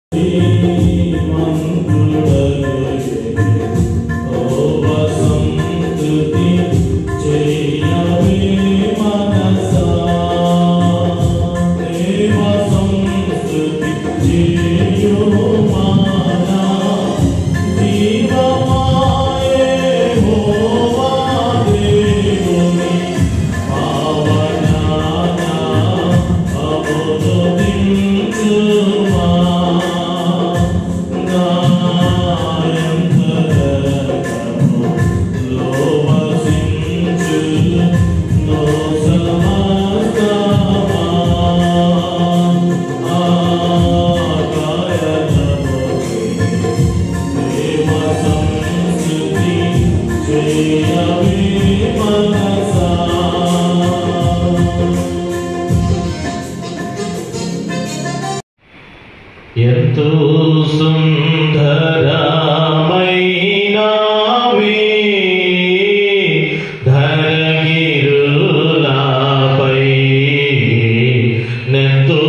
ఎంతో సుందరమైనవి ధరగిరులపై నెంతో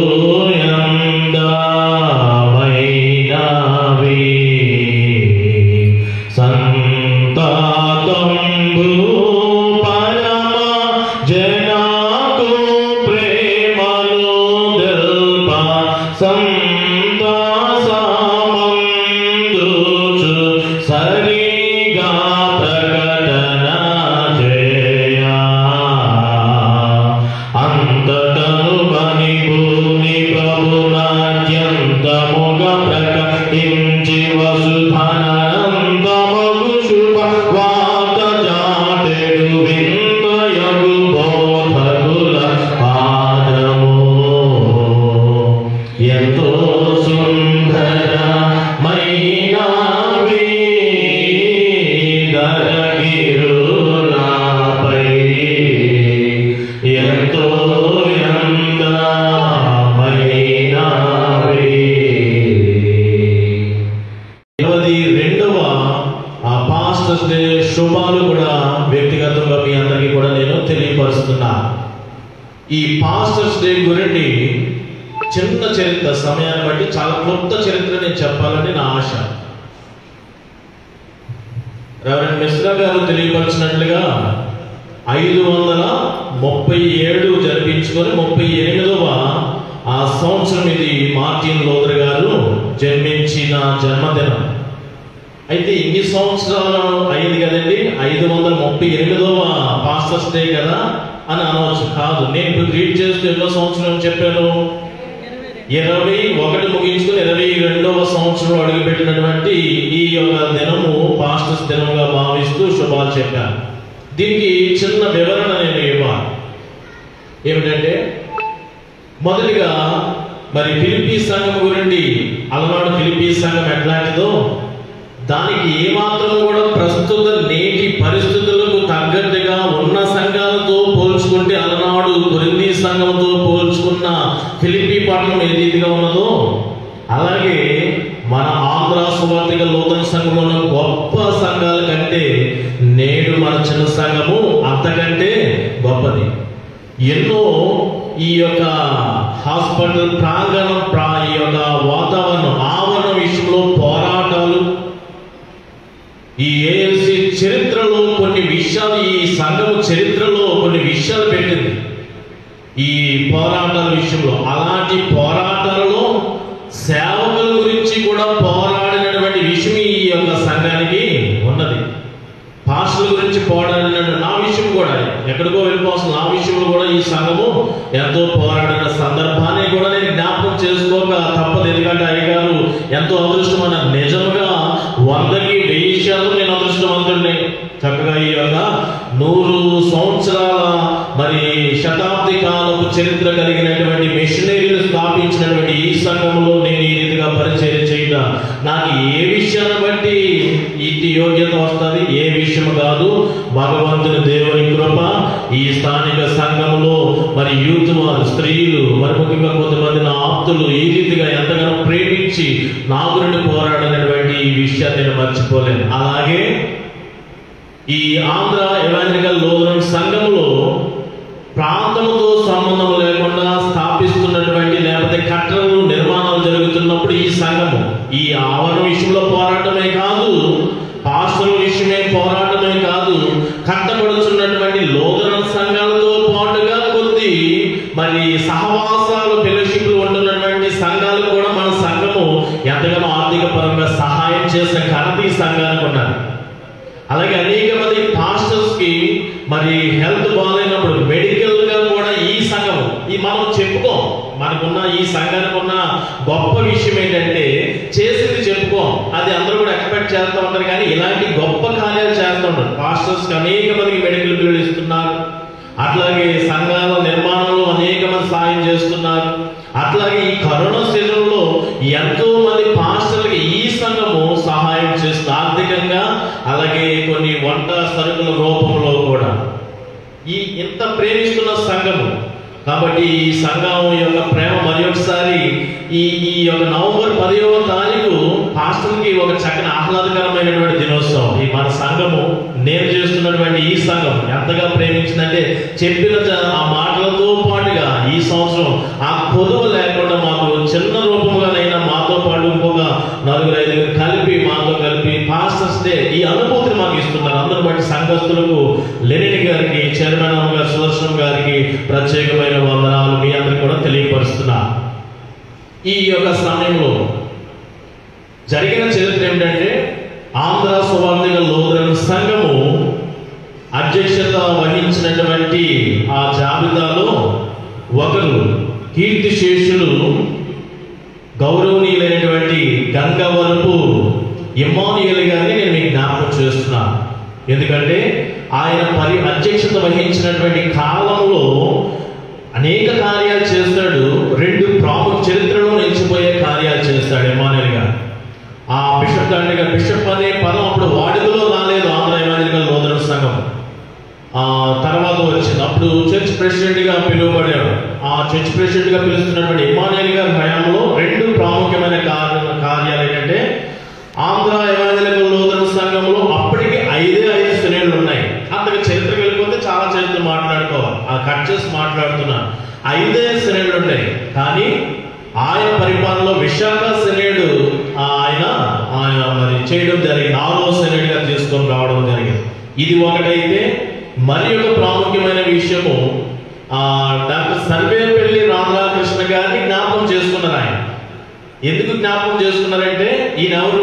అందమైనవి సంతాతంబు పరమ జనాకు ప్రేమలో దల్ప సంతాసమందుచు సరిగా ప్రకటన చేయా అంతటను బని భూమి ప్రభునాద్యంతముగ ప్రకటించి వసుధనందమగు శుభ వాత జాటెడు విందయగు బోధకుల పాదము ఎంతో సుందరమైనవి ధరగిరులపై ఎంతో అందమైనవి ఇరవై రెండవ ఆ పాస్టర్స్ డే శుభాలు కూడా వ్యక్తిగతంగా మీ అందరికీ కూడా నేను తెలియపరుస్తున్నా ఈ పాస్టర్స్ డే గురించి చిన్న చరిత్ర సమయాన్ని బట్టి చాలా క్లుప్త చరిత్ర నేను చెప్పాలని నా ఆశ రెవరెండ్ మిశ్రా గారు తెలియపరిచినట్లుగా ఐదు వందల ముప్పై ఏడు జరిపించుకొని ముప్పై ఎనిమిదవ ఆ సంవత్సరం ఇది మార్టిన్ లోదర్ గారు జన్మించిన జన్మదినం అయితే ఇన్ని సంవత్సరాలు అయింది కదండి ఐదు వందల ముప్పై ఎనిమిదవ పాస్టర్స్ డే కదా అని అనవచ్చు కాదు నేను ఇప్పుడు రీడ్ చేస్తూ ఎన్నో సంవత్సరం చెప్పాను ఇరవై ఒకటి ముగించుకుని ఇరవై రెండవ సంవత్సరం అడుగుపెట్టినటువంటి ఈ యొక్క దినము పాస్టర్స్ దినంగా భావిస్తూ శుభాలు చెప్పాను దీనికి చిన్న వివరణ నేను ఇవ్వాలి ఏమిటంటే మొదటిగా మరి ఫిలిపీ సంఘం గురించి అలనాడు ఫిలిపీ సంఘం ఎట్లాంటిదో దానికి ఏమాత్రం కూడా ప్రస్తుత నేటి పరిస్థితులకు తగ్గట్టుగా ఉన్న సంఘాలతో పోల్చుకుంటే అలనాడు కొరింది సంఘంతో పోల్చుకున్న ఫిలిపి పట్టణం ఏ రీతిగా ఉన్నదో అలాగే మన ఆంధ్ర సువార్తిక నూతన సంఘంలో ఉన్న గొప్ప సంఘాల కంటే నేడు మన చిన్న సంఘము అంతకంటే గొప్పది ఎన్నో ఈ యొక్క హాస్పిటల్ ప్రాంగణం ప్రా ఈ యొక్క వాతావరణం ఆవరణ విషయంలో పోరాటాలు ఈ ఏఎల్సి చరిత్రలో కొన్ని విషయాలు ఈ సంఘము చరిత్రలో కొన్ని విషయాలు పెట్టింది ఈ పోరాటాల విషయంలో అలాంటి పోరాటాలలో సేవకుల గురించి కూడా పోరాడినటువంటి విషయం ఈ యొక్క సంఘానికి ఉన్నది భాషల గురించి పోరాడిన నా విషయం కూడా ఎక్కడికో వెళ్ళిపోవాల్సిన నా విషయంలో కూడా ఈ సంఘము ఎంతో పోరాడిన సందర్భాన్ని కూడా నేను జ్ఞాపకం చేసుకోక తప్పదు ఎందుకంటే అయ్యగారు ఎంతో అదృష్టమైన నిజంగా వందకి వెయ్యి శాతం నేను అదృష్టవంతుడిని చక్కగా ఈ యొక్క నూరు సంవత్సరాల మరి శతాబ్ది కాలపు చరిత్ర కలిగినటువంటి మిషనరీలు స్థాపించినటువంటి ఈ సంఘంలో నేను ఈ రీతిగా పరిచయం చేయడం నాకు ఏ విషయాన్ని బట్టి ఇటు యోగ్యత వస్తుంది ఏ విషయం కాదు భగవంతుని దేవుని కృప ఈ స్థానిక సంఘంలో మరి యూత్ వారు స్త్రీలు మరి ముఖ్యంగా కొంతమంది నా ఆప్తులు ఈ రీతిగా ఎంతగానో ప్రేమించి నా గురించి పోరాడినటువంటి ఈ విషయాన్ని నేను మర్చిపోలేను అలాగే ఈ ఆంధ్ర ఎవాంజలికల్ లోదరం సంఘంలో ప్రాంతంతో సంబంధం లేకుండా స్థాపిస్తున్నటువంటి లేకపోతే కట్టడలు నిర్మాణాలు జరుగుతున్నప్పుడు ఈ సంఘం సంఘము ఈ ఆవరణ విషయంలో పోరాటమే కాదు పాస్టల్ విషయమే పోరాటమే కాదు కట్టబడుతున్నటువంటి లోదన సంఘాలతో పాటుగా కొద్ది మరి సహవాసాలు ఫెలోషిప్లు ఉంటున్నటువంటి సంఘాలు కూడా మన సంఘము ఎంతగానో ఆర్థిక పరంగా సహాయం చేసిన ఘనత ఈ సంఘానికి ఉన్నది అలాగే అనేక మంది పాస్టర్స్ కి మరి హెల్త్ బాగాలేనప్పుడు మెడికల్ గా కూడా ఈ సంఘం ఈ మనం చెప్పుకోం మనకున్న ఈ సంఘానికి ఉన్న గొప్ప విషయం ఏంటంటే చేసింది చెప్పుకోం అది అందరూ కూడా ఎక్స్పెక్ట్ చేస్తూ ఉంటారు కానీ ఇలాంటి గొప్ప కార్యాలు చేస్తూ ఉంటారు పాస్టర్స్ కి అనేక మందికి మెడికల్ బిల్లు ఇస్తున్నారు అట్లాగే సంఘాల నిర్మాణంలో అనేక మంది సాయం చేస్తున్నారు అట్లాగే ఈ కరోనా సీజన్లో ఎంతో మంది పాస్టర్లకి ఈ సంఘము సహాయం చేస్తుంది ఆర్థికంగా అలాగే కొన్ని వంట సరుకుల రూపంలో కూడా ఈ ఇంత ప్రేమిస్తున్న సంఘము కాబట్టి ఈ సంఘం యొక్క ప్రేమ మరి ఒకసారి ఈ ఈ యొక్క నవంబర్ పదిహవ తారీఖు పాస్టర్కి ఒక చక్కని ఆహ్లాదకరమైనటువంటి దినోత్సవం ఈ మన సంఘము నేను చేస్తున్నటువంటి ఈ సంఘం ఎంతగా ప్రేమించిందంటే చెప్పిన చ- ఆ మాటలతో పాటుగా ఈ సంవత్సరం ఆ కొదువ లేకుండా మాకు చిన్న రూపంగానైనా మాతో పాటు ఇంకొక నలుగురు ఐదుగురు కలిపి మాతో కలిపి పాస్టర్స్ డే ఈ అనుభూతిని మాకు ఇస్తున్నారు అందరూ బట్టి సంఘస్థులకు లెనిన్ గారికి చైర్మన్ అమ్మ గారు సుదర్శనం గారికి ప్రత్యేకమైన వందనాలు మీ అందరికి కూడా తెలియపరుస్తున్నా ఈ యొక్క సమయంలో జరిగిన చరిత్ర ఏమిటంటే ఆంధ్ర సువార్థిక లోదరణ సంఘము అధ్యక్షత వహించినటువంటి ఆ జాబితాలో ఒకరు కీర్తి శేషులు గౌరవనీయులైనటువంటి గంగవరపు ఇమ్మానుయేల్ గారిని నేను మీకు జ్ఞాపకం చేస్తున్నాను ఎందుకంటే ఆయన పరి అధ్యక్షత వహించినటువంటి కాలంలో అనేక కార్యాలు చేస్తాడు రెండు ప్రాముఖ చరిత్రలో నిలిచిపోయే కార్యాలు చేస్తాడు ఇమానుయేల్ గారు ఆ బిషప్ దండగా బిషప్ అనే పదం అప్పుడు వాడుకలో రాలేదు ఆంధ్ర ఎమానుయేల్ లోదన సంఘం ఆ తర్వాత వచ్చింది అప్పుడు చర్చ్ ప్రెసిడెంట్ గా పిలువబడాడు ఆ చర్చ్ ప్రెసిడెంట్ గా పిలుస్తున్నటువంటి ఇమానుయేల్ గారి హయాంలో రెండు ప్రాముఖ్యమైన కార్య కార్యాలు ఏంటంటే ఆంధ్ర ఎవాంజలికల్ లోదన సంఘంలో అప్పటికి ఐదే ఐదు శ్రేణులు ఉన్నాయి అంతకు చరిత్ర వెళ్ళిపోతే చాలా చరిత్ర మాట్లాడుకోవాలి ఆ కట్ చేసి మాట్లాడుతున్నా ఐదే శ్రేణులు ఉన్నాయి కానీ ఆయన పరిపాలనలో విశాఖ సెనేడు ఆయన ఆయన మరి చేయడం జరిగింది ఆరో సెనేడుగా తీసుకొని రావడం జరిగింది ఇది ఒకటైతే మరి ఒక ప్రాముఖ్యమైన విషయము ఆ డాక్టర్ సర్వేపల్లి రామరాకృష్ణ గారిని జ్ఞాపకం చేసుకున్నారు ఆయన ఎందుకు జ్ఞాపకం చేసుకున్నారంటే ఈయన ఎవరు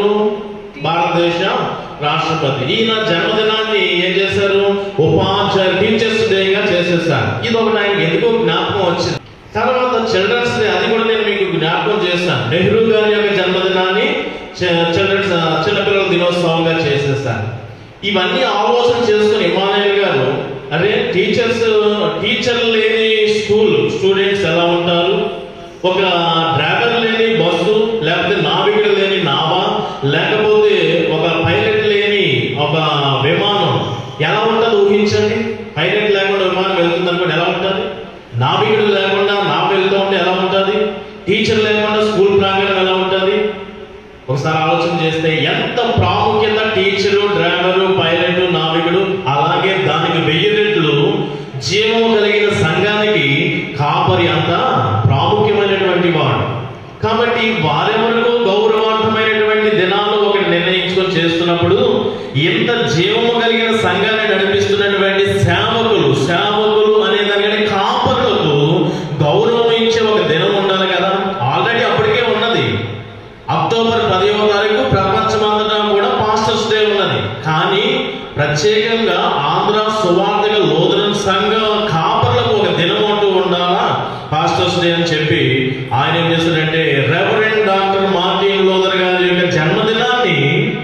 భారతదేశ రాష్ట్రపతి ఈయన జన్మదినాన్ని ఏం చేశారు ఉపాధ్యాయ టీచర్స్ డేగా చేసేసారు ఇది ఒకటి ఆయనకి ఎందుకో జ్ఞాపకం వచ్చింది తర్వాత చిల్డ్రన్స్ డే అది కూడా నేను మీకు జ్ఞాపకం చేస్తాను నెహ్రూ గారి యొక్క జన్మదినాన్ని చిల్డ్రన్స్ చిన్నపిల్లల దినోత్సవంగా చేసేసారు ఇవన్నీ ఆలోచన చేసుకుని ఇమానుయల్ గారు అదే టీచర్స్ టీచర్ లేని స్కూల్ స్టూడెంట్స్ ఎలా ఉంటారు ఒక డ్రైవర్ లేని బస్సు లేకపోతే నావికుడు లేని నావా లేకపోతే ఒక పైలట్ లేని ఒక విమానం ఎలా ఉంటుంది ఊహించండి పైలట్ లేకుండా విమానం వెళ్తుంది అనుకోండి ఎలా ఉంటుంది నావికుడు లేకుండా నావ వెళ్తూ ఉంటే ఎలా ఉంటుంది టీచర్ లేకుండా స్కూల్ ప్రాంగణం ఎలా ఉంటుంది ఒకసారి ఆలోచన చేస్తే ఎంత ప్రాముఖ్యత టీచరు డ్రైవరు పైలట్ నావికుడు అలాగే దానికి వెయ్యి రెట్లు జీవము కలిగిన సంఘానికి కాపరి అంత ప్రాముఖ్యమైనటువంటి వాడు కాబట్టి వారెవరికో గౌరవార్థమైనటువంటి దినాలు ఒకటి నిర్ణయించుకొని చేస్తున్నప్పుడు ఇంత జీవము కలిగిన సంఘాన్ని నడిపిస్తున్నటువంటి సేవకులు సేవకులు అనే దానికంటే కాపరులకు గౌరవం ఇచ్చే ఒక దినం ఉండాలి కదా ఆల్రెడీ అప్పటికే ఉన్నది అక్టోబర్ పదిహవ తారీఖు ప్రపంచమంతటా కూడా పాస్టర్స్ డే ఉన్నది కానీ ప్రత్యేకంగా ఆంధ్ర సువార్తక లోదన సంఘ కాపర్లకు ఒక దినం అంటూ ఉండాలా పాస్టర్స్ డే అని చెప్పి ఆయన ఏం చేశారంటే రెవరెండ్ డాక్టర్ మార్టిన్ లోదర్ గారి యొక్క జన్మదినాన్ని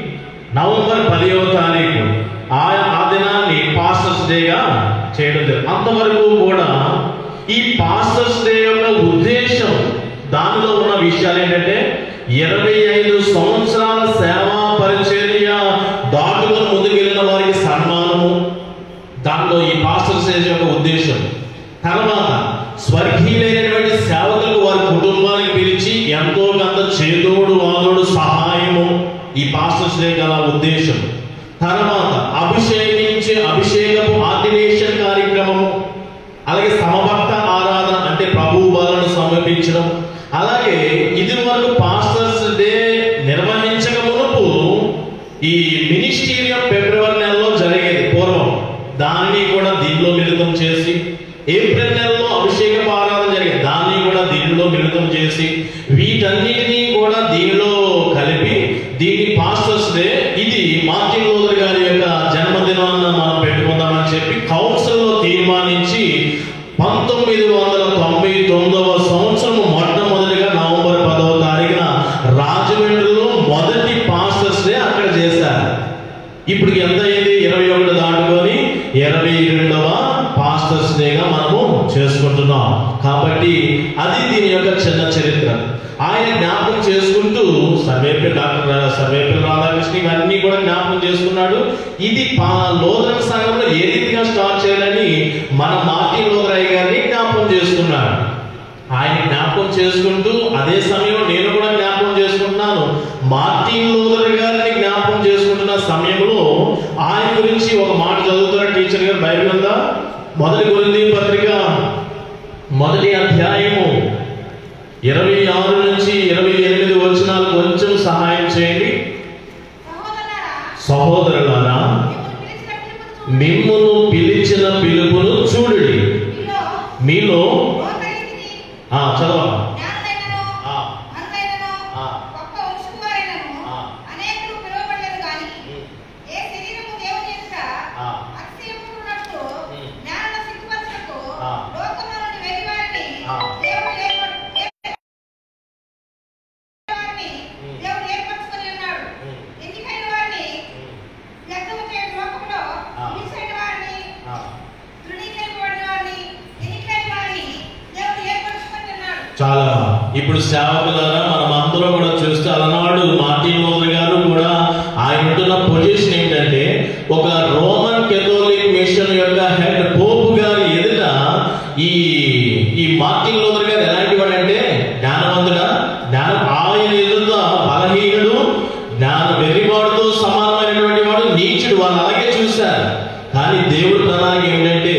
నవంబర్ పదిహవ తారీఖు ఆ ఆ దినాన్ని పాస్టర్స్ డేగా చేయడం జరిగింది అంతవరకు కూడా ఈ పాస్టర్స్ డే యొక్క ఉద్దేశం దానిలో ఉన్న విషయాలు ఏంటంటే ఇరవై ఐదు సంవత్సరాల సేవా పరిచర్య దాటుకుని ముందుకెళ్ళిన వారికి సన్మానము దాంట్లో ఈ పాస్టర్స్ డే యొక్క ఉద్దేశం తర్వాత స్వర్గీయులైనటువంటి సేవకులకు వారి కుటుంబానికి పిలిచి ఎంతో కొంత చేదోడు వాదోడు సహాయము ఈ పాస్టర్స్ డే గల ఉద్దేశం తర్వాత అభిషేకించే అభిషేకము ఆర్డినేషన్ కార్యక్రమము అలాగే సమభక్త ఆరాధన అంటే ప్రభు బాలను సమర్పించడం అలాగే ఇది వరకు పాస్టర్స్ డే ఈ మినిస్టీరియం ఫిబ్రవరి నెలలో జరిగేది పూర్వం దానిని కూడా దీనిలో మిళితం చేసి ఏప్రిల్ నెలలో అభిషేక ఆరాధన జరిగేది దాన్ని కూడా దీనిలో మిళితం చేసి వీటన్నిటినీ కూడా దీనిలో కలిపి దీని పాస్టర్స్ డే ఇది మార్టిన్ లూథర్ గారి యొక్క జన్మదినాన్న మనం పెట్టుకుందామని చెప్పి కౌన్సిల్ లో తీర్మానించి పంతొమ్మిది వందల తొంభై తొమ్మిదవ సంవత్సరం మొట్టమొదటిగా నవంబర్ పదవ తారీఖున రాజమండ్రిలో మొదటి పాస్టర్స్ డే అక్కడ చేశారు ఇప్పుడు ఎంత అయింది ఇరవై ఒకటి దాటుకొని ఇరవై రెండవ పాస్టర్స్ డేగా మనము చేసుకుంటున్నాం కాబట్టి అది దీని యొక్క చిన్న చరిత్ర ఆయన జ్ఞాపకం చేసుకుంటూ సర్వేపల్లి డాక్టర్ సర్వేపల్లి రాధాకృష్ణ ఇవన్నీ కూడా జ్ఞాపకం చేసుకున్నాడు ఇది పా లోదన సంఘంలో ఏ రీతిగా స్టార్ట్ చేయాలని మన మార్టిన్ లోదరయ్య గారిని జ్ఞాపకం చేసుకున్నాడు ఆయన జ్ఞాపకం చేసుకుంటూ అదే సమయంలో నేను కూడా జ్ఞాపకం చేసుకుంటున్నాను మార్టిన్ లూథర్ గారిని జ్ఞాపకం చేసుకుంటున్న సమయంలో ఆయన గురించి ఒక మాట చదువుతున్న టీచర్ గారు బైబిల్ ఉందా మొదటి గురించి పత్రిక మొదటి అధ్యాయము ఇరవై ఆరు నుంచి ఇరవై ఎనిమిది వచనాలు కొంచెం సహాయం చేయండి సహోదరులారా, సహోదరులారా మిమ్మును పిలిచిన పిలుపును మిమ్మును పిలిచిన పిలుపును చూడుడి. చూడుడి మీలో మీలో లోకరీతిని, ఆ చదవండి జ్ఞానులైనను, ఆ. అనులైనను, ఆ. గొప్ప వృషభవారైనను, ఆ. అనేకులు పిలువబడలేదు గాని, ఉమ్. ఏ శరీరము దేవుని ఎదుట ఆ. అతిశయపడునట్లు, ఉమ్. జ్ఞానుల సిగ్గుపరచుటకు, ఆ. లోకములోని వెర్రివారిని ఆ. దేవుడు ఏర్ప- వారిని ఉమ్. దేవుడు ఏర్పరచుకొని ఉన్నాడు. ఉమ్. ఎన్నికైన వారిని వ్యక్తము చేయడం లోకంలో ఆ. మిక్సైన వారిని ఆ. తృణీకరింపబడిన వారిని ఎన్నికైన వారిని దేవుడు ఏర్పరచుకొని ఉన్నాడు చాలా ఇప్పుడు సేవకులారా మనం అందరూ కూడా చూస్తే అలనాడు మార్టిన్ లూథర్ గారు కూడా ఆయన ఉంటున్న పొజిషన్ ఏంటంటే ఒక రోమన్ కెథోలిక్ మిషన్ యొక్క హెడ్ పోపు గారి ఎదుట ఈ ఈ మార్టిన్ లూథర్ గారు ఎలాంటి వాడంటే జ్ఞానవంతుడా జ్ఞానం ఆయన ఎదుట బలహీనుడు జ్ఞాన వెర్రివాడుతో సమానమైనటువంటి వాడు నీచుడు వాళ్ళు అలాగే చూశారు కానీ దేవుడు ప్రణాళిక ఏంటంటే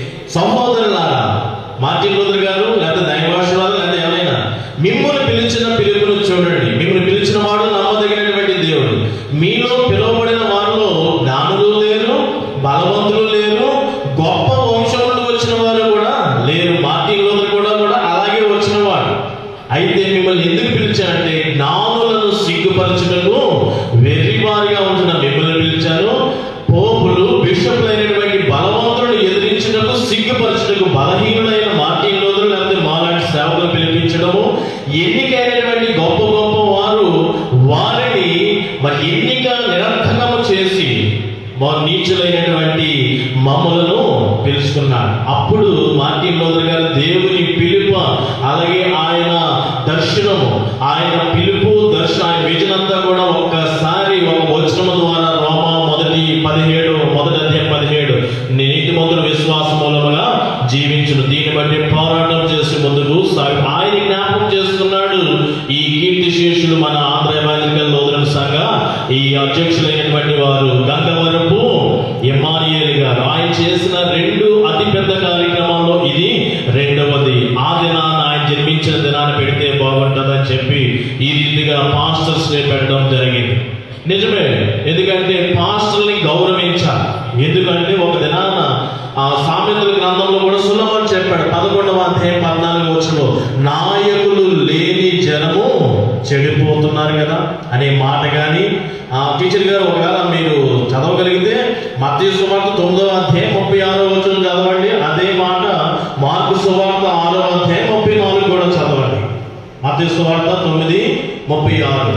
సహోదరులారా మార్టిన్ లూథర్ గారు లేదా దైవాశీర్వాదం లేదా ఎవరైనా మిమ్మల్ని పిలిచిన పిలుపును చూడండి మిమ్మల్ని పిలిచిన వాడు నమ్మదగినటువంటి దేవుడు మీలో పిలువబడిన వారిలో జ్ఞానులు లేరు బలవంతులు లేరు గొప్ప వంశం నుండి వచ్చిన వారు కూడా లేరు మార్టిన్ లూథర్ కూడా కూడా అలాగే వచ్చిన వాడు అయితే మిమ్మల్ని ఎందుకు పిలిచానంటే జ్ఞానులను సిగ్గుపరచుటకు వెర్రివారిగా ఉంటున్న మిమ్మల్ని పిలిచాను పోపులు బిషపులైనటువంటి బలవంతులను ఎదిరించుటకు సిగ్గుపరచుటకు బలహీనులైన మార్టిన్ లోదులు లేకపోతే మాలాంటి సేవకులు పిలిపించడము ఎన్నికైనటువంటి గొప్ప గొప్ప వారు వారిని మరి ఎన్నిక నిరర్థకము చేసి మా నీచులైనటువంటి మమ్మలను పిలుచుకున్నాడు అప్పుడు మార్టిన్ లోదర్ గారు దేవుని పిలుపు అలాగే ఆయన దర్శనము ఆయన పిలుపు దర్శనం ఆయన విజన్ అంతా కూడా ఒక్కసారి ఒక వచనము ద్వారా రోమా మొదటి పదిహేడు మొదటి అధ్యాయం పదిహేడు నీతి మందుల విశ్వాస మూలముగా జీవించును దీన్ని బట్టి పోరాటం చేసి ముందుకు సాగి ఆయన జ్ఞాపకం చేస్తున్నాడు ఈ కీర్తి శేషులు మన ఆంధ్ర ఎవాంజలికల్ లోదరన్ సంఘ ఈ అధ్యక్షులైనటువంటి వారు గంగవరపు ఎమ్మానియేల్ గారు ఆయన చేసిన రెండు అతిపెద్ద కార్యక్రమాల్లో ఇది రెండవది ఆ దినాన ఆయన జన్మించిన దినాన్ని పెడితే బాగుంటుందని చెప్పి ఈ రీతిగా పాస్టర్స్ డే పెట్టడం జరిగింది నిజమే ఎందుకంటే పాస్టర్ని గౌరవించాలి ఎందుకంటే ఒక దినాన ఆ సామెతల గ్రంథంలో కూడా సులభం చెప్పాడు పదకొండవ అధ్యాయం పద్నాలుగు వచ్చులో నాయకులు లేని జనము చెడిపోతున్నారు కదా అనే మాట కానీ ఆ టీచర్ గారు ఒకవేళ మీరు చదవగలిగితే మధ్య సువార్త తొమ్మిదవ అధ్యాయం ముప్పై ఆరో వచ్చిన చదవండి అదే మాట మార్పు సువార్త ఆరో అధ్యాయం ముప్పై నాలుగు కూడా చదవండి మధ్య సువార్త తొమ్మిది ముప్పై ఆరు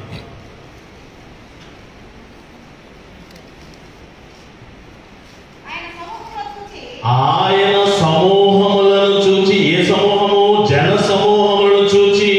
ఆయన సమూహంలో చూసి ఆయన సమూహములను చూచి ఏ సమూహము జన సమూహములను చూచి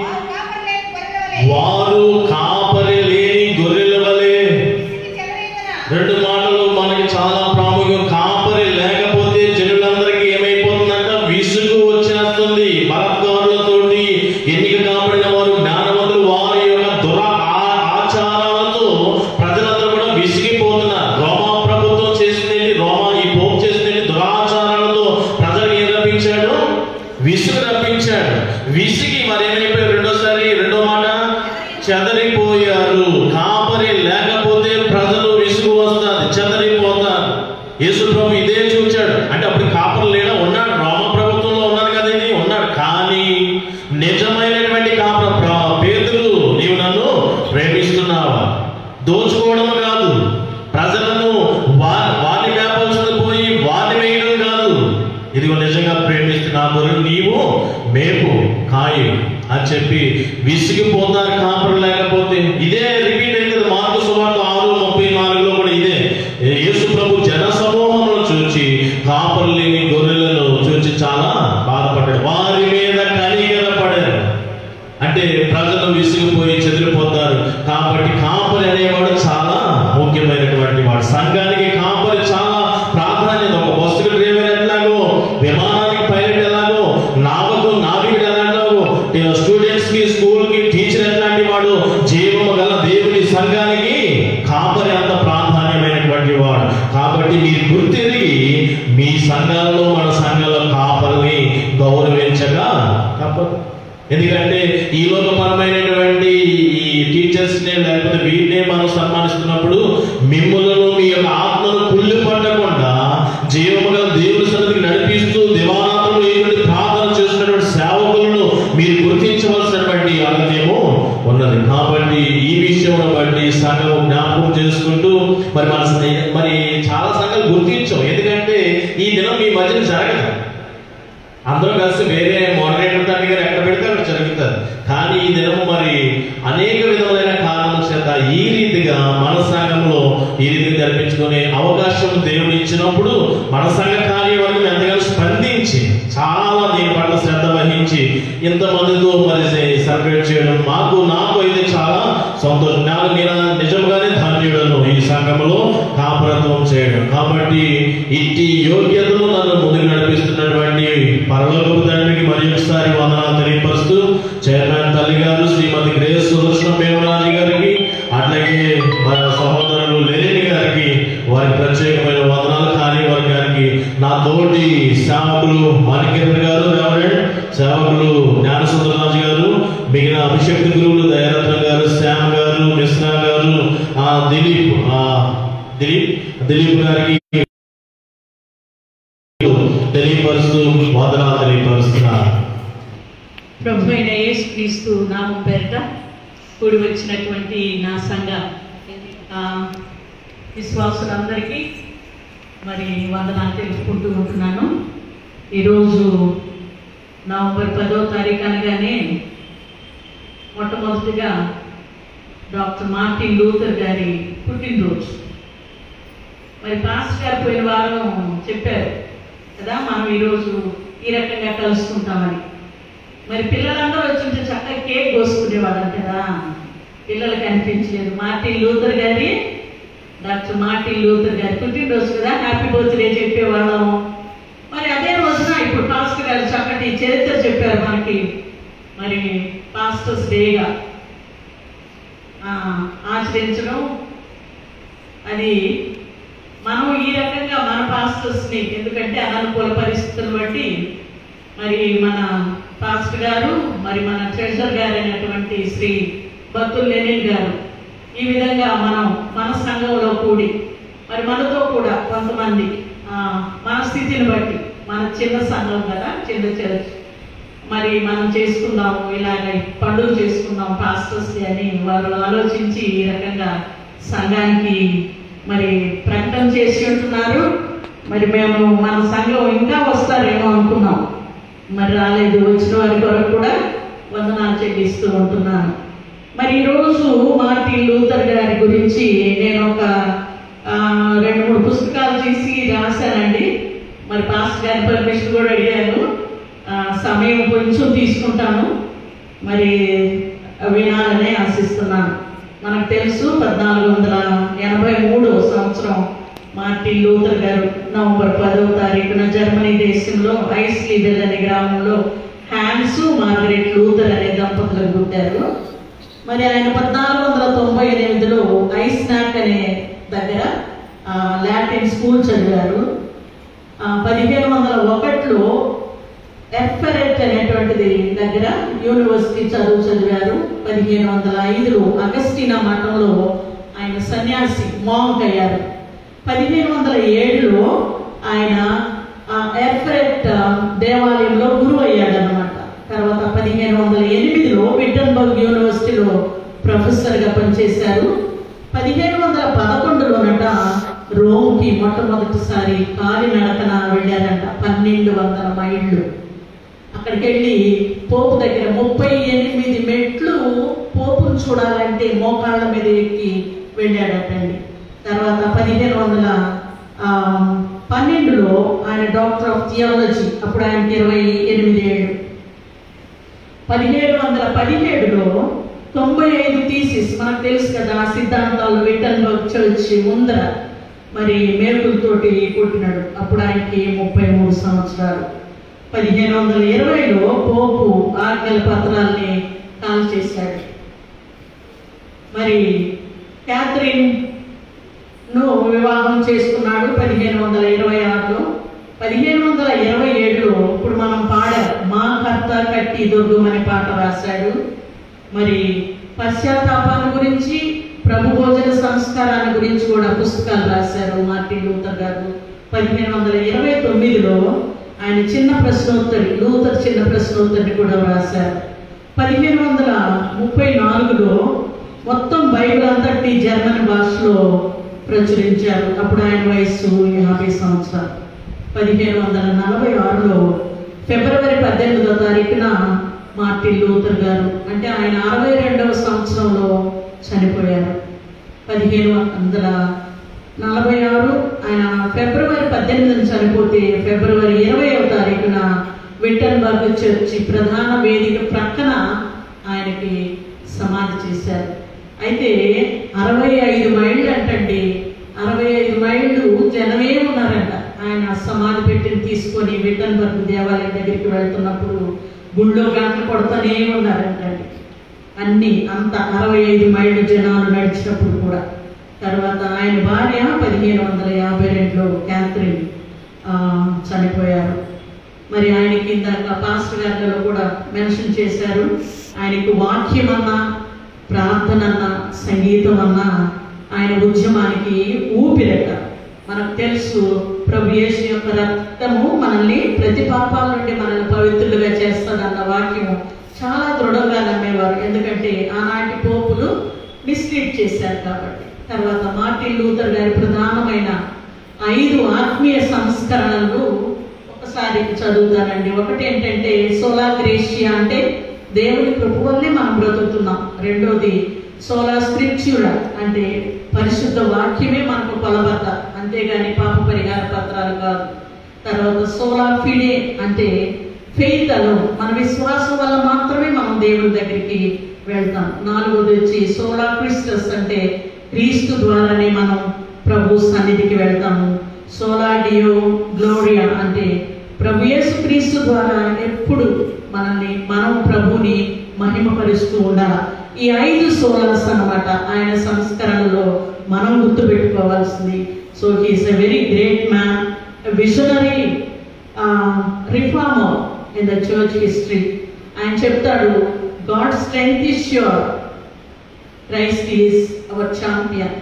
వారు కాపరి లేని గొర్రెల వారు కాపరి లేని గొర్రెల వలె వలె విసిగి చెలరేగిన రెండు మాటలు మనకి చాలా ప్రాముఖ్యం కాపరి లేకపోతే జనులందరికీ ఏమైపోతుందంట విసుగు వచ్చేస్తుంది బలత్కారులతోటి ఎన్నిక కాబడిన వారు జ్ఞానవంతులు వారి యొక్క దుర ఆ- ఆచారాలతో ప్రజలందరూ కూడా విసిగిపోతున్నారు రోమా ప్రభుత్వం చేసింది రోమా ఈ పోప్ చేసింది దురాచారాలతో ప్రజలకు ఏం రప్పించాడు విసుగు రప్పించాడు విసిగి మరి ఏమైపోయారు రెండోసారి రెండో మాట చెదరిపోయారు కాపరి లేకపోతే చెదరిపోతారు యేసు ప్రభు ఇదే చూచాడు అంటే అప్పుడు కాపురం లేడా ఉన్నాడు రామ ప్రభుత్వంలో ఉన్నాడు కదా ఇది ఉన్నాడు కానీ నిజమైనటువంటి కాపురం ప్ర- పేతురు నీవు నన్ను ప్రేమిస్తున్నావా దోచుకోవడం కాదు ప్రజలను వా- వారిని మేపాల్సింది పోయి వారిని వేయడం కాదు ఇదిగో నిజంగా ప్రేమిస్తున్నా గొర్రెలు నీవు మేపు కాయి అని చెప్పి విసిగిపోతారు కాపురం లేకపోతే ఇదే రిపీట్ అయితే మార్పు సుమారు ఆరు ముప్పై నాలుగులో కూడా ఇదే యేసు ప్రభు జన సమూహంలో చూచి కాపురం లేని గొర్రెలను చూచి చాలా బాధపడ్డాడు వారి మీద కనికరపడారు అంటే ప్రజలు విసిగిపోయి చెదిరిపోతారు కాబట్టి కాపరి అనేవాడు చాలా ముఖ్యమైనటువంటి వాడు సంఘానికి కాపరి చాలా ప్రాధాన్యత ఒక బస్సుకు డ్రైవర్ ఎట్లాగో విమానానికి పైలట్ ఎలాగో నావకు నావికుడు ఎలాగో స్టూడెంట్స్ కి స్కూల్ కి టీచర్ ఎట్లాంటి వాడు జీవము గల దేవుని సంఘానికి కాపరి అంత ప్రాధాన్యమైనటువంటి వాడు కాబట్టి మీరు గుర్తిరిగి మీ సంఘాలలో మన సంఘంలో కాపరిని గౌరవించగా తప్పదు ఎందుకంటే ఈ లోకపరమైనటువంటి ఈ టీచర్స్ నే లేకపోతే వీటినే మనం సన్మానిస్తున్నప్పుడు మిమ్మల్ని మీ యొక్క ఆత్మను కుళ్ళి పట్టకుండా జీవముగా దేవుని సన్నిధికి నడిపిస్తూ దివానాథులు ఏంటంటే ప్రార్థన చేస్తున్నటువంటి సేవకులను మీరు గుర్తించవలసినటువంటి అర్థమేమో ఉన్నది కాబట్టి ఈ విషయంలో బట్టి సంఘం జ్ఞాపకం చేసుకుంటూ మరి మన మరి చాలా సంఘాలు గుర్తించం ఎందుకంటే ఈ దినం మీ మధ్యన జరగదు అందరూ కలిసి వేరే మోడరేటర్ తండ్రి గారు ఎక్కడ పెడితే అక్కడ జరుగుతుంది కానీ ఈ దినము మరి అనేక విధములైన కారణం చేత ఈ రీతిగా మన సంఘంలో ఈ రీతిగా జరిపించుకునే అవకాశం దేవుడు ఇచ్చినప్పుడు మన సంఘ కార్యవర్గం ఎంతగానో స్పందించి చాలా దీని పట్ల శ్రద్ధ వహించి ఇంతమందితో మరి సెలబ్రేట్ చేయడం మాకు నాకు అయితే చాలా సంతోషం నాకు నేను నిజంగానే ధన్యుడను ఈ సంఘంలో కాపురత్వం చేయడం కాబట్టి ఇట్టి యోగ్యతలు నన్ను ముందుకు నడిపిస్తున్నటువంటి పరలోకపు తండ్రికి మరి ఒకసారి వందనాలు తెలియపరుస్తూ చైర్మన్ తల్లి గారు శ్రీమతి గ్రేస్ సుదర్శన మేమరాజు గారికి అట్లాగే మన సహోదరులు లెనిన్ గారికి వారి ప్రత్యేకమైన వందనాలు కార్యవర్గానికి నా తోటి సేవకులు మణికిరణ్ గారు రెవరెండ్ సేవకులు జ్ఞానసుందరరాజు గారు మిగిలిన అభిషేక్ గురువులు దయారత్న గారు శ్యామ్ గారు మిశ్రా గారు ఆ దిలీప్ ఆ దిలీప్ దిలీప్ గారికి తెలియపరుస్తూ వందనాలు తెలియపరుస్తున్నారు ప్రభు అయిన యేసుక్రీస్తు నామం పేరిట కూడి వచ్చినటువంటి నా సంఘ ఆ, విశ్వాసులందరికీ మరి వందనాలు తెలుపుకుంటూ ఉంటున్నాను ఈరోజు నవంబర్ పదో తారీఖు అనగానే మొట్టమొదటిగా డాక్టర్ మార్టిన్ లూథర్ గారి పుట్టినరోజు మరి పాస్టర్ గారు పోయిన వారం చెప్పారు కదా మనం ఈరోజు ఈ రకంగా కలుసుకుంటామని మరి పిల్లలందరూ వచ్చింటే చక్కగా కేక్ కోసుకునేవాళ్ళం కదా పిల్లలకి అనిపించలేదు మార్టిన్ లూథర్ గారి డాక్టర్ మార్టిన్ లూథర్ గారి పుట్టినరోజు కదా హ్యాపీ బర్త్డే చెప్పేవాళ్ళం మరి అదే రోజున ఇప్పుడు పాస్టర్ గారు చక్కటి చరిత్ర చెప్పారు మనకి మరి పాస్టర్స్ డేగా ఆ, ఆచరించడం అది మనం ఈ రకంగా మన పాస్టర్స్ని ఎందుకంటే అననుకూల పరిస్థితులను బట్టి మరి మన పాస్టర్ గారు మరి మన ట్రెజర్ గారు అయినటువంటి శ్రీ భక్తులు లెనిన్ గారు ఈ విధంగా మనం మన సంఘంలో కూడి మరి మనతో కూడా కొంతమంది ఆ, మన స్థితిని బట్టి మన చిన్న సంఘం కదా చిన్న చర్చ్ మరి మనం చేసుకుందాము ఇలాగ పండుగ చేసుకుందాం పాస్టర్స్ అని వారు ఆలోచించి ఈ రకంగా సంఘానికి మరి ప్రకటన చేసి ఉంటున్నారు మరి మేము మన సంఘం ఇంకా వస్తారేమో అనుకున్నాం మరి రాలేదు వచ్చిన వారి కొరకు కూడా వందనాలు చెల్లిస్తూ ఉంటున్నాను మరి ఈరోజు మార్టిన్ లూథర్ గారి గురించి నేను ఒక ఆ, రెండు మూడు పుస్తకాలు తీసి రాశానండి మరి పాస్టర్ గారి పర్మిషన్ కూడా అడిగాను ఆ, సమయం కొంచెం తీసుకుంటాను మరి వినాలని ఆశిస్తున్నాను మనకు తెలుసు పద్నాలుగు వందల ఎనభై మూడవ సంవత్సరం మార్టిన్ లూథర్ గారు నవంబర్ పదవ తారీఖున జర్మనీ దేశంలో ఐస్లీవెల్ అనే గ్రామంలో హ్యాన్స్ మార్గరెట్ లూథర్ అనే దంపతులకు పుట్టారు మరి ఆయన పద్నాలుగు వందల తొంభై ఎనిమిదిలో ఐస్నాక్ అనే దగ్గర ఆ, లాటిన్ స్కూల్ చదివారు ఆ, పదిహేను వందల ఒకటిలో ఎఫరెట్ అనేటువంటిది దగ్గర యూనివర్సిటీ చదువు చదివారు పదిహేను వందల ఐదులో అగస్టినా మఠంలో ఆయన సన్యాసి మాంక్ అయ్యారు పదిహేను వందల ఏడులో ఆయన ఆ ఎర్ఫరెట్ దేవాలయంలో గురువు అయ్యాడనమాట తర్వాత పదిహేను వందల ఎనిమిదిలో విటన్బర్గ్ యూనివర్సిటీలో ప్రొఫెసర్గా పనిచేశారు పదిహేను వందల పదకొండులోనట రోమ్కి మొట్టమొదటిసారి కాలినడకన వెళ్ళారంట పన్నెండు వందల మైళ్ళు అక్కడికి వెళ్ళి పోపు దగ్గర ముప్పై ఎనిమిది మెట్లు పోపును చూడాలంటే మోకాళ్ళ మీద ఎక్కి వెళ్ళాడటండి తర్వాత పదిహేను వందల ఆ, పన్నెండులో ఆయన డాక్టర్ ఆఫ్ థియాలజీ అప్పుడు ఆయనకి ఇరవై ఎనిమిది ఏళ్ళు పదిహేడు వందల పదిహేడులో తొంభై ఐదు థీసిస్ మనకు తెలుసు కదా ఆ సిద్ధాంతాలు విటన్బర్గ్ చర్చ్ ముందర మరి మేకులతోటి కొట్టినాడు అప్పుడు ఆయనకి ముప్పై మూడు సంవత్సరాలు పదిహేను వందల ఇరవైలో పోపు ఆజ్ఞల పత్రాల్ని కాల్ చేశాడు మరి క్యాథరిన్ ను వివాహం చేసుకున్నాడు పదిహేను వందల ఇరవై ఆరులో పదిహేను వందల ఇరవై ఏడులో ఇప్పుడు మనం పాడారు మా కర్త కట్టి దొడ్డు అనే పాట రాశాడు మరి పశ్చాత్తాపాన్ని గురించి ప్రభు భోజన సంస్కారాన్ని గురించి కూడా పుస్తకాలు రాశారు మార్టిన్ లూథర్ గారు పదిహేను వందల ఇరవై తొమ్మిదిలో ఆయన చిన్న ప్రశ్నోత్తరి లూథర్ చిన్న ప్రశ్నోత్తరిని కూడా రాశారు పదిహేను వందల ముప్పై నాలుగులో మొత్తం బైబిల్ అంతటి జర్మన్ భాషలో ప్రచురించారు అప్పుడు ఆయన వయస్సు యాభై సంవత్సరాలు పదిహేను వందల నలభై ఆరులో ఫిబ్రవరి పద్దెనిమిదో తారీఖున మార్టిన్ లూథర్ గారు అంటే ఆయన అరవై రెండవ సంవత్సరంలో చనిపోయారు పదిహేను వందల నలభై ఆరు ఆయన ఫిబ్రవరి పద్దెనిమిదిన చనిపోతే ఫిబ్రవరి ఇరవైవ తారీఖున విట్టన్బర్గ్ చర్చి ప్రధాన వేదిక ప్రక్కన ఆయనకి సమాధి చేశారు అయితే అరవై ఐదు మైళ్ళు అంటండి అరవై ఐదు మైళ్ళు జనమే ఉన్నారంట ఆయన సమాధి పెట్టిన తీసుకొని విట్టన్బర్గ్ దేవాలయం దగ్గరికి వెళ్తున్నప్పుడు గుళ్ళో గంటలు కొడుతూనే ఉన్నారంటండి అన్ని అంత అరవై ఐదు మైళ్ళు జనాలు నడిచినప్పుడు కూడా తర్వాత ఆయన భార్య పదిహేను వందల యాభై రెండులో క్యాథరిన్ ఆ, చనిపోయారు మరి ఆయనకి ఇందాక పాస్టర్ గారిలో కూడా మెన్షన్ చేశారు ఆయనకు వాక్యం అన్నా ప్రార్థన అన్నా సంగీతం అన్నా ఆయన ఉద్యమానికి ఊపిరట మనకు తెలుసు ప్రభు యేసు యొక్క రక్తము మనల్ని ప్రతి పాపాల నుండి మనల్ని పవిత్రులుగా చేస్తాడన్న వాక్యం చాలా దృఢంగా నమ్మేవారు ఎందుకంటే ఆనాటి పోపులు మిస్లీడ్ చేశారు కాబట్టి తర్వాత మార్టిన్ లూథర్ గారి ప్రధానమైన ఐదు ఆత్మీయ సంస్కరణలు ఒకసారి చదువుతానండి ఒకటి ఏంటంటే సోలా గ్రేషియా అంటే దేవుని కృప వల్లే మనం బ్రతుకుతున్నాం రెండోది సోలా స్క్రిప్చురా అంటే పరిశుద్ధ వాక్యమే మనకు కొలబద్ద అంతేగాని పాప పరిహార పత్రాలు కాదు తర్వాత సోలా ఫిడే అంటే ఫెయిత్ అను మన విశ్వాసం వల్ల మాత్రమే మనం దేవుని దగ్గరికి వెళ్తాం నాలుగోది వచ్చి సోలా క్రిస్టస్ అంటే క్రీస్తు ద్వారానే మనం ప్రభు సన్నిధికి వెళ్తాము సోలా డియో గ్లోరియా అంటే ప్రభు యేసు క్రీస్తు ద్వారా ఎప్పుడు మనల్ని మనం ప్రభుని మహిమపరుస్తూ ఉండాలి ఈ ఐదు సోలాస్ అన్నమాట ఆయన సంస్కరణలో మనం గుర్తుపెట్టుకోవాల్సింది so he's a very great man visionary reformer in the church history ఆయన చెప్తాడు God strength is sure Christ is our champion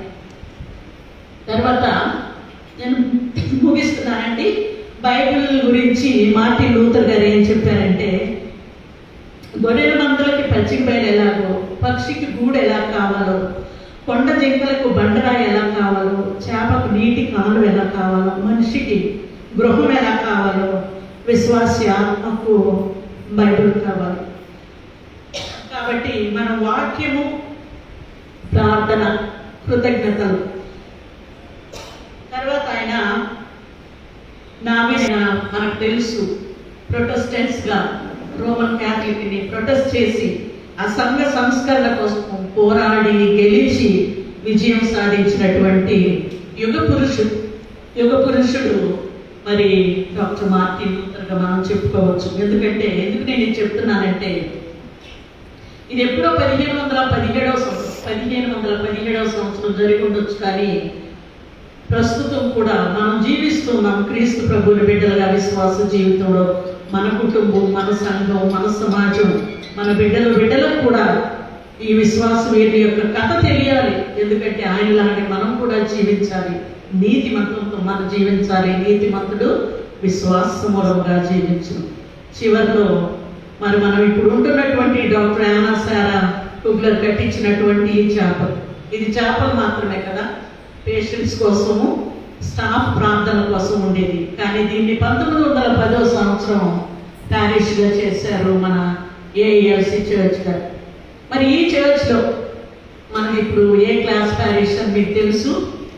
తర్వాత నేను ముగిస్తున్నానండి బైబిల్ గురించి మార్టిన్ లూథర్ గారు ఏం చెప్పారంటే గొర్రెల మందులకి పచ్చిక బయలు ఎలాగో పక్షికి గూడు ఎలా కావాలో కొండ జింకలకు బండరాయి ఎలా కావాలో చేపకు నీటి కాలు ఎలా కావాలో మనిషికి గృహం ఎలా కావాలో విశ్వాస ఆత్మకు బైబిల్ కావాలి కాబట్టి మన వాక్యము ప్రార్థన కృతజ్ఞతలు తర్వాత ఆయన నా మీద మనకు తెలుసు ప్రొటెస్టెంట్స్ గా రోమన్ క్యాథలిక్ ని ప్రొటెస్ట్ చేసి ఆ సంఘ సంస్కరణ కోసం పోరాడి గెలిచి విజయం సాధించినటువంటి యుగ పురుషుడు యుగ పురుషుడు మరి డాక్టర్ మార్టిన్ లూథర్గా మనం చెప్పుకోవచ్చు ఎందుకంటే ఎందుకు నేను ఇది చెప్తున్నానంటే ఇది ఎప్పుడో పదిహేను వందల పదిహేడవ సంవత్సరం పదిహేను వందల పదిహేడవ సంవత్సరం జరిగి ఉండొచ్చు కానీ ప్రస్తుతం కూడా మనం జీవిస్తున్నాం క్రీస్తు ప్రభుని బిడ్డలుగా విశ్వాస జీవితంలో మన కుటుంబం మన సంఘం మన సమాజం మన బిడ్డల బిడ్డలకు కూడా ఈ విశ్వాస వీరి యొక్క కథ తెలియాలి ఎందుకంటే ఆయనలాగే మనం కూడా జీవించాలి నీతిమంతులతో మనం జీవించాలి నీతిమంతుడు విశ్వాసమూలంగా జీవించు చివరిలో మరి మనం ఇప్పుడు ఉంటున్నటువంటి డాక్టర్ యానా సారా కుగ్లర్ కట్టించినటువంటి ఈ చేపలు ఇది చేపలు మాత్రమే కదా పేషెంట్స్ కోసము స్టాఫ్ ప్రార్థన కోసం ఉండేది కానీ దీన్ని పంతొమ్మిది వందల పదో సంవత్సరం ప్యారిష్గా చేశారు మన ఏఎల్సి చర్చ్ గారు మరి ఈ చర్చ్లో మనకి ఇప్పుడు ఏ క్లాస్ ప్యారిష్ అని మీకు తెలుసు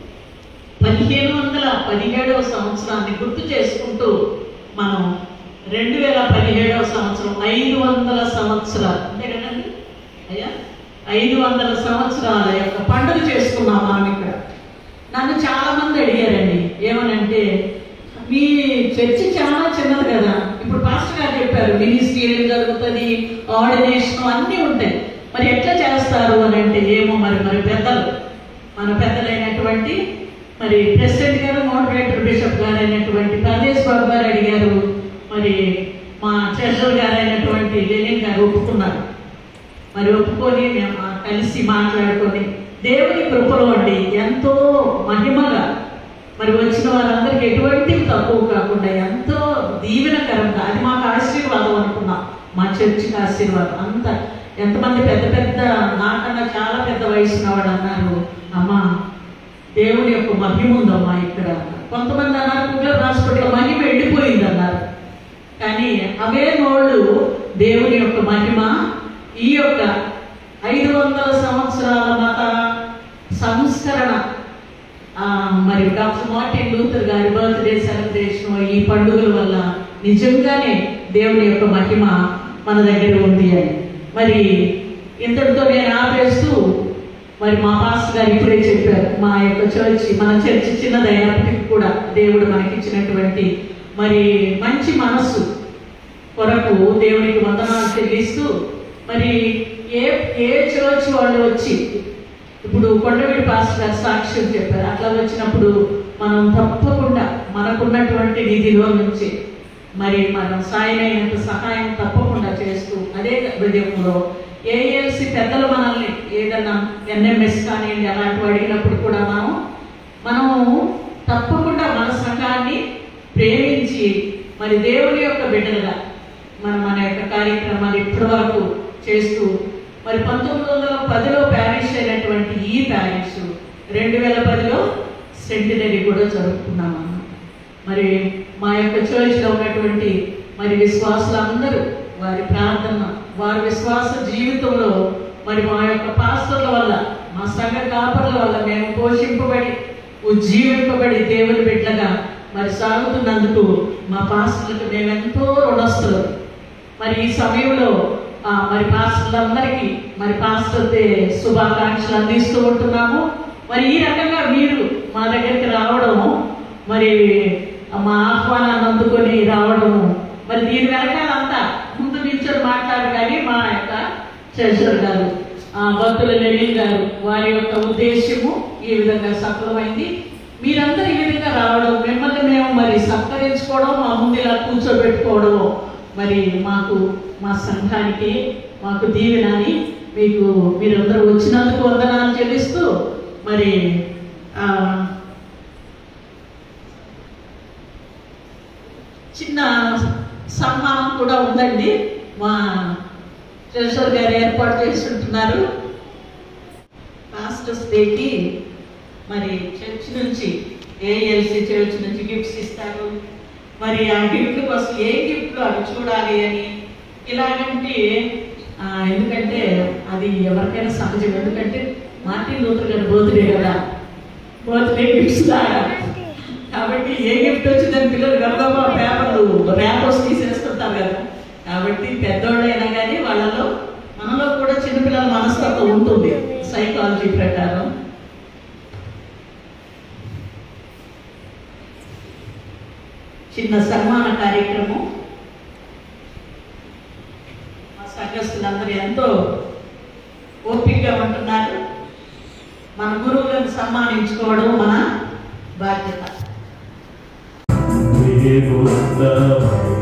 పదిహేను వందల పదిహేడవ సంవత్సరాన్ని గుర్తు చేసుకుంటూ మనం రెండు వేల పదిహేడవ సంవత్సరం ఐదు వందల సంవత్సరాలు అంతే కదండి అయ్యా ఐదు వందల సంవత్సరాల యొక్క పండుగ చేసుకున్నాం మనం ఇక్కడ నన్ను చాలా మంది అడిగారండి ఏమనంటే మీ చర్చి చాలా చిన్నది కదా ఇప్పుడు పాస్టర్ గారు చెప్పారు మినిస్ట్రీ ఏం జరుగుతుంది ఆర్డినేషన్ అన్నీ ఉంటాయి మరి ఎట్లా చేస్తారు అని అంటే ఏమో మరి మరి పెద్దలు మన పెద్దలైనటువంటి మరి ప్రెసిడెంట్ గారు మోడరేటర్ బిషప్ గారు అయినటువంటి ప్రదేశ్ బాబు గారు అడిగారు మరి మా చర్చల్ గారు అయినటువంటి లెనిన్ గారు ఒప్పుకున్నారు మరి ఒప్పుకొని మేము ఆ కలిసి మాట్లాడుకొని దేవుని కృపలో అండి ఎంతో మహిమగా మరి వచ్చిన వారందరికీ ఎటువంటి తక్కువ కాకుండా ఎంతో దీవెనకరంగా అది మాకు ఆశీర్వాదం అనుకున్నాం మా చర్చికి ఆశీర్వాదం అంత ఎంతమంది పెద్ద పెద్ద నాకన్నా చాలా పెద్ద వయసు వాడు అన్నారు అమ్మా దేవుని యొక్క మహిమ ఉందమ్మా ఇక్కడ కొంతమంది అన్నారు కుగ్లర్ హాస్పిటల్ మహిమ ఎండిపోయింది అన్నారు కానీ అవే నోళ్ళు దేవుని యొక్క మహిమ ఈ యొక్క ఐదు వందల సంవత్సరాల మత సంస్కరణ ఆ, మరి డాక్టర్ మార్టిన్ లూథర్ గారి బర్త్డే సెలబ్రేషన్ ఈ పండుగల వల్ల నిజంగానే దేవుని యొక్క మహిమ మన దగ్గర ఉంది అని మరి ఇంతటితో నేను ఆపేస్తూ మరి మా పాస్టర్ గారు ఇప్పుడే చెప్పారు మా యొక్క చర్చి మన చర్చి చిన్నదైనప్పటికీ కూడా దేవుడు మనకిచ్చినటువంటి మరి మంచి మనస్సు కొరకు దేవునికి వందనాలు చెల్లిస్తూ మరి ఏ ఏ చర్చ్ వాళ్ళు వచ్చి ఇప్పుడు కొండవీడి పాస్టర్ గారు సాక్ష్యం చెప్పారు అట్లా వచ్చినప్పుడు మనం తప్పకుండా మనకున్నటువంటి నిధిలో నుంచి మరి మనం సాయమైనంత సహాయం తప్పకుండా చేస్తూ అదే హృదయంలో ఏఎల్సి పెద్దలు మనల్ని ఏదన్నా ఎన్ఎంఎస్ కానివ్వండి అలాంటివి అడిగినప్పుడు కూడా మనం మనము తప్పకుండా మన సంఘాన్ని ప్రేమించి మరి దేవుని యొక్క బిడ్డలుగా మనం మన యొక్క కార్యక్రమాలు ఇప్పటి వరకు చేస్తూ మరి పంతొమ్మిది వందల పదిలో ప్యారిష్ అయినటువంటి ఈ ప్యారిష్ రెండు వేల పదిలో సెంటినరీ కూడా జరుపుకున్నాం అన్నమాట మరి మా యొక్క చర్చ్లో ఉన్నటువంటి మరి విశ్వాసులందరూ వారి ప్రార్థన వారి విశ్వాస జీవితంలో మరి మా యొక్క పాస్టర్ల వల్ల మా సంఘ కాపర్ల వల్ల మేము పోషింపబడి ఉజ్జీవింపబడి దేవుని బిడ్డగా మరి సాగుతున్నందుకు మా పాస్టర్లకు మేము ఎంతో రుణస్తులు మరి ఈ సమయంలో ఆ, మరి పాస్టర్లందరికీ మరి పాస్టర్ డే శుభాకాంక్షలు అందిస్తూ ఉంటున్నాము మరి ఈ రకంగా మీరు మా దగ్గరికి రావడం మరి మా ఆహ్వానాన్ని అందుకొని రావడము మరి దీని వెనకాలంతా ముందు నిల్చొని మాట్లాడు కానీ మా యొక్క ట్రెజర్ గారు ఆ, భక్తుల లెనిన్ గారు వారి యొక్క ఉద్దేశము ఈ విధంగా సఫలమైంది మీరందరూ ఈ విధంగా రావడం మిమ్మల్ని మేము మరి సత్కరించుకోవడం మా ముందు ఇలా కూర్చోబెట్టుకోవడం మరి మాకు మా సంఘానికి మాకు దీవెనని మీకు మీరందరూ వచ్చినందుకు వందనాలు చెల్లిస్తూ మరి ఆ, చిన్న సన్మానం కూడా ఉందండి మా ట్రెషర్ గారు ఏర్పాటు చేస్తుంటున్నారు పాస్టర్స్ డేకి మరి చర్చ్ నుంచి ఏఎల్సి చర్చ్ నుంచి గిఫ్ట్స్ ఇస్తారు మరి ఆ గిఫ్ట్ కోసం ఏ గిఫ్ట్ అవి చూడాలి అని ఇలాగంటే ఆ, ఎందుకంటే అది ఎవరికైనా సహజం ఎందుకంటే మార్టిన్ లూథర్ గారి బర్త్డే కదా బర్త్డే గిఫ్ట్స్ లాగా కాబట్టి ఏ గిఫ్ట్ వచ్చిందని పిల్లలు గబగబా పేపర్లు ర్యాపర్స్ తీసేస్తుంటారు కదా కాబట్టి పెద్దోళ్ళైనా కానీ వాళ్ళలో మనలో కూడా చిన్నపిల్లల మనస్తత్వం ఉంటుంది సైకాలజీ ప్రకారం చిన్న సన్మాన కార్యక్రమం మా సంఘస్థులందరూ ఎంతో ఓపికగా ఉంటున్నారు మన గురువులను సన్మానించుకోవడం మన బాధ్యత దేవుందమైన